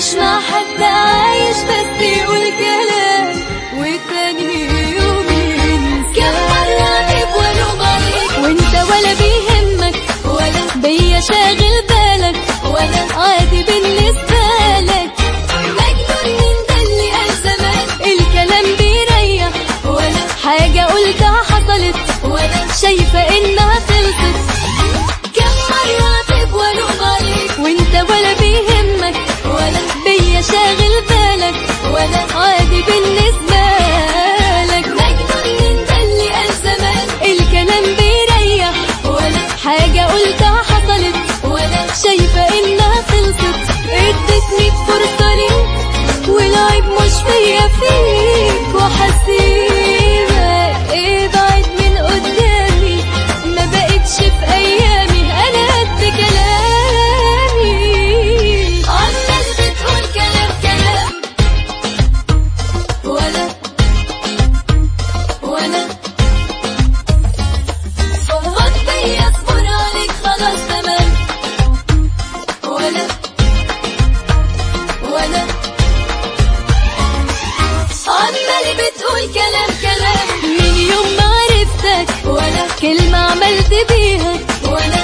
مش مع حد عايش بس يقول كلام وتاني يوم ينسى كم مرة أغيب وألوم عليك وأنت ولا بيهمك ولا بيا شاغل بالك ولا عادي بالنسبة لك مجنون من ده اللي قال زمان الكلام بيريح ولا حاجة قلتها حصلت ولا شايفة إنها خلصت كم مرة أغيب وألوم عليك وأنت ولا بيهمك ولا بيا شاغل بالك ولا عادي بالنسبة لك مجنون من ده اللي قال زمان الكلام بيريح ولا حاجة قلتها حصلت ولا شايفة إنها خلصت اديتني فرصة ليك والعيب مش فيا فيك وحسيبك ابعد من قدامي ما بقتش في ايامي انا قد كلامي عمال بتقول كلام كلام ولا ولا فضفض بيا اصبر عليك خلاص تمام ولا ولا عمال بتقول كلام كلام من يوم ما عرفتك ولا كلمة عملت بيها ولا